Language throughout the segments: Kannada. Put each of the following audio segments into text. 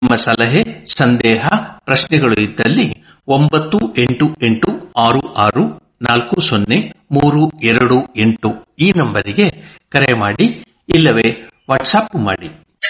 ನಿಮ್ಮ ಸಲಹೆ ಸಂದೇಹ ಪ್ರಶ್ನೆಗಳು ಇದ್ದಲ್ಲಿ ಒಂಬತ್ತು ಎಂಟು ಎಂಟು ಆರು ಆರು ನಾಲ್ಕು ಸೊನ್ನೆ ಮೂರು ಎರಡು ಎಂಟು ಈ ನಂಬರಿಗೆ ಕರೆ ಮಾಡಿ ಇಲ್ಲವೇ ವಾಟ್ಸಾಪ್ ಮಾಡಿ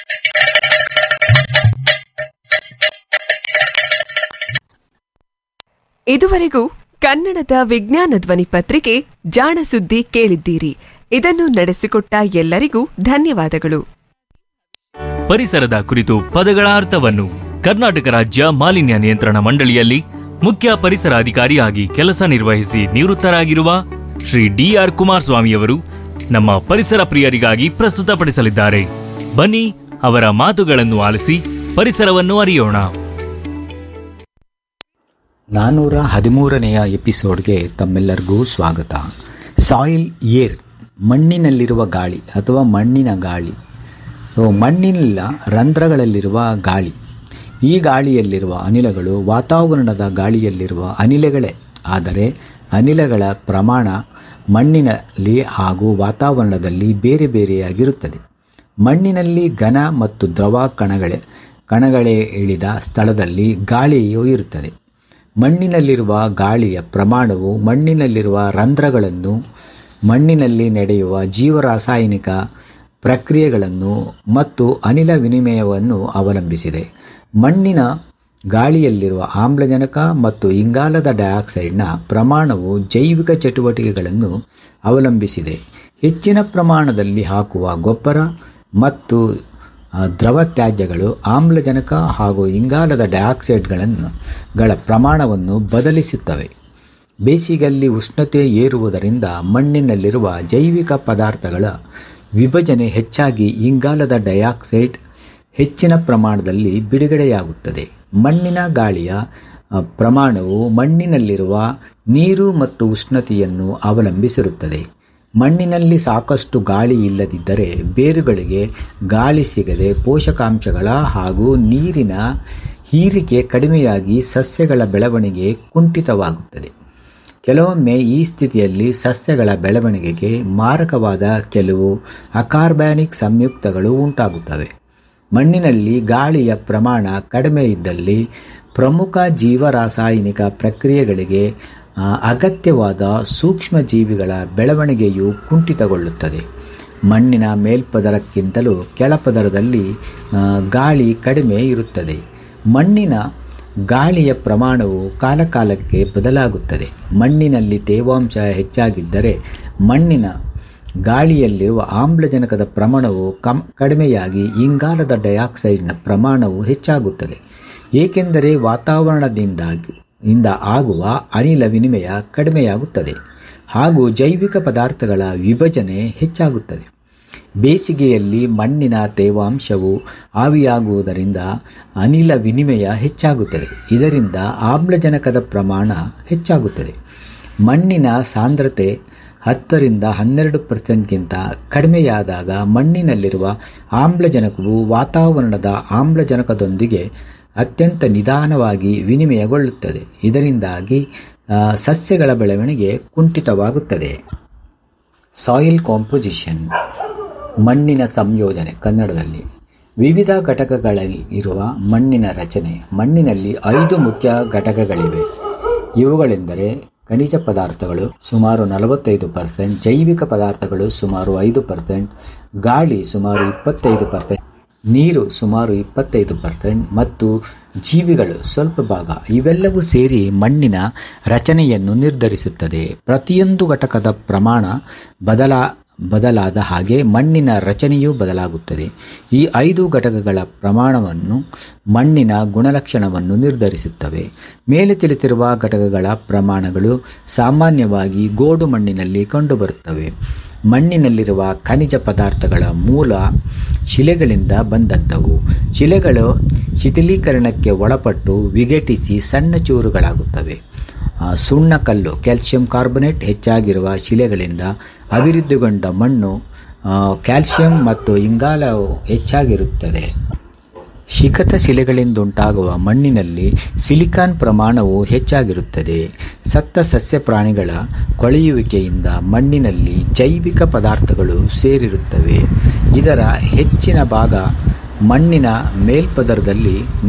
ಇದುವರೆಗೂ ಕನ್ನಡದ ವಿಜ್ಞಾನ ಧ್ವನಿ ಪತ್ರಿಕೆ ಜಾಣ ಸುದ್ದಿ ಕೇಳಿದ್ದೀರಿ ಇದನ್ನು ನಡೆಸಿಕೊಟ್ಟ ಎಲ್ಲರಿಗೂ ಧನ್ಯವಾದಗಳು ಪರಿಸರದ ಕುರಿತು ಪದಗಳ ಅರ್ಥವನ್ನು ಕರ್ನಾಟಕ ರಾಜ್ಯ ಮಾಲಿನ್ಯ ನಿಯಂತ್ರಣ ಮಂಡಳಿಯಲ್ಲಿ ಮುಖ್ಯ ಪರಿಸರ ಅಧಿಕಾರಿಯಾಗಿ ಕೆಲಸ ನಿರ್ವಹಿಸಿ ನಿವೃತ್ತರಾಗಿರುವ ಶ್ರೀ ಡಿಆರ್ ಕುಮಾರಸ್ವಾಮಿಯವರು ನಮ್ಮ ಪರಿಸರ ಪ್ರಿಯರಿಗಾಗಿ ಪ್ರಸ್ತುತಪಡಿಸಲಿದ್ದಾರೆ ಬನ್ನಿ ಅವರ ಮಾತುಗಳನ್ನು ಆಲಿಸಿ ಪರಿಸರವನ್ನು ಅರಿಯೋಣ ನಾನ್ನೂರ ಹದಿಮೂರನೆಯ ಎಪಿಸೋಡ್ಗೆ ತಮ್ಮೆಲ್ಲರಿಗೂ ಸ್ವಾಗತ ಸಾಯಿಲ್ ಏರ್ ಮಣ್ಣಿನಲ್ಲಿರುವ ಗಾಳಿ ಅಥವಾ ಮಣ್ಣಿನ ಗಾಳಿ ಸೊ ಮಣ್ಣಿನ ರಂಧ್ರಗಳಲ್ಲಿರುವ ಗಾಳಿ ಈ ಗಾಳಿಯಲ್ಲಿರುವ ಅನಿಲಗಳು ವಾತಾವರಣದ ಗಾಳಿಯಲ್ಲಿರುವ ಅನಿಲಗಳೇ ಆದರೆ ಅನಿಲಗಳ ಪ್ರಮಾಣ ಮಣ್ಣಿನಲ್ಲಿ ಹಾಗೂ ವಾತಾವರಣದಲ್ಲಿ ಬೇರೆ ಬೇರೆಯಾಗಿರುತ್ತದೆ ಮಣ್ಣಿನಲ್ಲಿ ಘನ ಮತ್ತು ದ್ರವ ಕಣಗಳೇ ಕಣಗಳೇ ಇಳಿದ ಸ್ಥಳದಲ್ಲಿ ಗಾಳಿಯು ಇರುತ್ತದೆ ಮಣ್ಣಿನಲ್ಲಿರುವ ಗಾಳಿಯ ಪ್ರಮಾಣವು ಮಣ್ಣಿನಲ್ಲಿರುವ ರಂಧ್ರಗಳನ್ನು ಮಣ್ಣಿನಲ್ಲಿ ನಡೆಯುವ ಜೀವರಾಸಾಯನಿಕ ಪ್ರಕ್ರಿಯೆಗಳನ್ನು ಮತ್ತು ಅನಿಲ ವಿನಿಮಯವನ್ನು ಅವಲಂಬಿಸಿದೆ ಮಣ್ಣಿನ ಗಾಳಿಯಲ್ಲಿರುವ ಆಮ್ಲಜನಕ ಮತ್ತು ಇಂಗಾಲದ ಡೈಆಕ್ಸೈಡ್ನ ಪ್ರಮಾಣವು ಜೈವಿಕ ಚಟುವಟಿಕೆಗಳನ್ನು ಅವಲಂಬಿಸಿದೆ ಹೆಚ್ಚಿನ ಪ್ರಮಾಣದಲ್ಲಿ ಹಾಕುವ ಗೊಬ್ಬರ ಮತ್ತು ಆ, ದ್ರವ ತ್ಯಾಜ್ಯಗಳು ಆಮ್ಲಜನಕ ಹಾಗೂ ಇಂಗಾಲದ ಡೈಆಕ್ಸೈಡ್ಗಳನ್ನು ಗಳ ಪ್ರಮಾಣವನ್ನು ಬದಲಿಸುತ್ತವೆ ಬೇಸಿಗೆಯಲ್ಲಿ ಉಷ್ಣತೆ ಏರುವುದರಿಂದ ಮಣ್ಣಿನಲ್ಲಿರುವ ಜೈವಿಕ ಪದಾರ್ಥಗಳ ವಿಭಜನೆ ಹೆಚ್ಚಾಗಿ ಇಂಗಾಲದ ಡೈಆಕ್ಸೈಡ್ ಹೆಚ್ಚಿನ ಪ್ರಮಾಣದಲ್ಲಿ ಬಿಡುಗಡೆಯಾಗುತ್ತದೆ ಮಣ್ಣಿನ ಗಾಳಿಯ ಆ, ಪ್ರಮಾಣವು ಮಣ್ಣಿನಲ್ಲಿರುವ ನೀರು ಮತ್ತು ಉಷ್ಣತೆಯನ್ನು ಅವಲಂಬಿಸಿರುತ್ತದೆ ಮಣ್ಣಿನಲ್ಲಿ ಸಾಕಷ್ಟು ಗಾಳಿ ಇಲ್ಲದಿದ್ದರೆ ಬೇರುಗಳಿಗೆ ಗಾಳಿ ಸಿಗದೆ ಪೋಷಕಾಂಶಗಳ ಹಾಗೂ ನೀರಿನ ಹೀರಿಕೆ ಕಡಿಮೆಯಾಗಿ ಸಸ್ಯಗಳ ಬೆಳವಣಿಗೆ ಕುಂಠಿತವಾಗುತ್ತದೆ ಕೆಲವೊಮ್ಮೆ ಈ ಸ್ಥಿತಿಯಲ್ಲಿ ಸಸ್ಯಗಳ ಬೆಳವಣಿಗೆಗೆ ಮಾರಕವಾದ ಕೆಲವು ಅಕಾರ್ಬ್ಯಾನಿಕ್ ಸಂಯುಕ್ತಗಳು ಉಂಟಾಗುತ್ತವೆ ಮಣ್ಣಿನಲ್ಲಿ ಗಾಳಿಯ ಪ್ರಮಾಣ ಕಡಿಮೆ ಇದ್ದಲ್ಲಿ ಪ್ರಮುಖ ಜೀವರಾಸಾಯನಿಕ ಪ್ರಕ್ರಿಯೆಗಳಿಗೆ ಆ, ಅಗತ್ಯವಾದ ಸೂಕ್ಷ್ಮ ಜೀವಿಗಳ ಬೆಳವಣಿಗೆಯು ಕುಂಠಿತಗೊಳ್ಳುತ್ತದೆ ಮಣ್ಣಿನ ಮೇಲ್ಪದರಕ್ಕಿಂತಲೂ ಕೆಳಪದರದಲ್ಲಿ ಆ, ಗಾಳಿ ಕಡಿಮೆ ಇರುತ್ತದೆ ಮಣ್ಣಿನ ಗಾಳಿಯ ಪ್ರಮಾಣವು ಕಾಲಕಾಲಕ್ಕೆ ಬದಲಾಗುತ್ತದೆ ಮಣ್ಣಿನಲ್ಲಿ ತೇವಾಂಶ ಹೆಚ್ಚಾಗಿದ್ದರೆ ಮಣ್ಣಿನ ಗಾಳಿಯಲ್ಲಿರುವ ಆಮ್ಲಜನಕದ ಪ್ರಮಾಣವು ಕಮ್ ಕಡಿಮೆಯಾಗಿ ಇಂಗಾಲದ ಡೈಆಕ್ಸೈಡ್ನ ಪ್ರಮಾಣವು ಹೆಚ್ಚಾಗುತ್ತದೆ ಏಕೆಂದರೆ ವಾತಾವರಣದಿಂದಾಗಿ ಇಂದ ಆಗುವ ಅನಿಲ ವಿನಿಮಯ ಕಡಿಮೆಯಾಗುತ್ತದೆ ಹಾಗೂ ಜೈವಿಕ ಪದಾರ್ಥಗಳ ವಿಭಜನೆ ಹೆಚ್ಚಾಗುತ್ತದೆ ಬೇಸಿಗೆಯಲ್ಲಿ ಮಣ್ಣಿನ ತೇವಾಂಶವು ಆವಿಯಾಗುವುದರಿಂದ ಅನಿಲ ವಿನಿಮಯ ಹೆಚ್ಚಾಗುತ್ತದೆ ಇದರಿಂದ ಆಮ್ಲಜನಕದ ಪ್ರಮಾಣ ಹೆಚ್ಚಾಗುತ್ತದೆ ಮಣ್ಣಿನ ಸಾಂದ್ರತೆ ಹತ್ತರಿಂದ ಹನ್ನೆರಡು ಪರ್ಸೆಂಟ್ಗಿಂತ ಕಡಿಮೆಯಾದಾಗ ಮಣ್ಣಿನಲ್ಲಿರುವ ಆಮ್ಲಜನಕವು ವಾತಾವರಣದ ಆಮ್ಲಜನಕದೊಂದಿಗೆ ಅತ್ಯಂತ ನಿಧಾನವಾಗಿ ವಿನಿಮಯಗೊಳ್ಳುತ್ತದೆ ಇದರಿಂದಾಗಿ ಆ, ಸಸ್ಯಗಳ ಬೆಳವಣಿಗೆ ಕುಂಠಿತವಾಗುತ್ತದೆ ಸಾಯಿಲ್ ಕಾಂಪೋಸಿಷನ್ ಮಣ್ಣಿನ ಸಂಯೋಜನೆ ಕನ್ನಡದಲ್ಲಿ ವಿವಿಧ ಘಟಕಗಳಲ್ಲಿರುವ ಮಣ್ಣಿನ ರಚನೆ ಮಣ್ಣಿನಲ್ಲಿ ಐದು ಮುಖ್ಯ ಘಟಕಗಳಿವೆ ಇವುಗಳೆಂದರೆ ಖನಿಜ ಪದಾರ್ಥಗಳು ಸುಮಾರು ನಲವತ್ತೈದು ಪರ್ಸೆಂಟ್ ಜೈವಿಕ ಪದಾರ್ಥಗಳು ಸುಮಾರು ಐದು ಪರ್ಸೆಂಟ್ ಗಾಳಿ ಸುಮಾರು ಇಪ್ಪತ್ತೈದು ಪರ್ಸೆಂಟ್ ನೀರು ಸುಮಾರು ಇಪ್ಪತ್ತೈದು ಪರ್ಸೆಂಟ್ ಮತ್ತು ಜೀವಿಗಳು ಸ್ವಲ್ಪ ಭಾಗ ಇವೆಲ್ಲವೂ ಸೇರಿ ಮಣ್ಣಿನ ರಚನೆಯನ್ನು ನಿರ್ಧರಿಸುತ್ತದೆ ಪ್ರತಿಯೊಂದು ಘಟಕದ ಪ್ರಮಾಣ ಬದಲಾ ಬದಲಾದ ಹಾಗೆ ಮಣ್ಣಿನ ರಚನೆಯೂ ಬದಲಾಗುತ್ತದೆ ಈ ಐದು ಘಟಕಗಳ ಪ್ರಮಾಣವನ್ನು ಮಣ್ಣಿನ ಗುಣಲಕ್ಷಣವನ್ನು ನಿರ್ಧರಿಸುತ್ತವೆ ಮೇಲೆ ತಿಳಿಸಿರುವ ಘಟಕಗಳ ಪ್ರಮಾಣಗಳು ಸಾಮಾನ್ಯವಾಗಿ ಗೋಡು ಮಣ್ಣಿನಲ್ಲಿ ಕಂಡುಬರುತ್ತವೆ ಮಣ್ಣಿನಲ್ಲಿರುವ ಖನಿಜ ಪದಾರ್ಥಗಳ ಮೂಲ ಶಿಲೆಗಳಿಂದ ಬಂದದ್ದವು ಶಿಲೆಗಳು ಶಿಥಿಲೀಕರಣಕ್ಕೆ ಒಳಪಟ್ಟು ವಿಘಟಿಸಿ ಸಣ್ಣ ಚೂರುಗಳಾಗುತ್ತವೆ ಆ, ಸುಣ್ಣಕಲ್ಲು ಕ್ಯಾಲ್ಸಿಯಂ ಕಾರ್ಬೊನೇಟ್ ಹೆಚ್ಚಾಗಿರುವ ಶಿಲೆಗಳಿಂದ ಅಭಿವೃದ್ಧಿಗೊಂಡ ಮಣ್ಣು ಆ, ಕ್ಯಾಲ್ಸಿಯಂ ಮತ್ತು ಇಂಗಾಲವು ಹೆಚ್ಚಾಗಿರುತ್ತದೆ ಶಿಖತ ಶಿಲೆಗಳಿಂದುಂಟಾಗುವ ಮಣ್ಣಿನಲ್ಲಿ ಸಿಲಿಕಾನ್ ಪ್ರಮಾಣವು ಹೆಚ್ಚಾಗಿರುತ್ತದೆ ಸತ್ತ ಸಸ್ಯ ಪ್ರಾಣಿಗಳ ಕೊಳೆಯುವಿಕೆಯಿಂದ ಮಣ್ಣಿನಲ್ಲಿ ಜೈವಿಕ ಪದಾರ್ಥಗಳು ಸೇರಿರುತ್ತವೆ ಇದರ ಹೆಚ್ಚಿನ ಭಾಗ ಮಣ್ಣಿನ ಮೇಲ್ಪದರದಲ್ಲಿ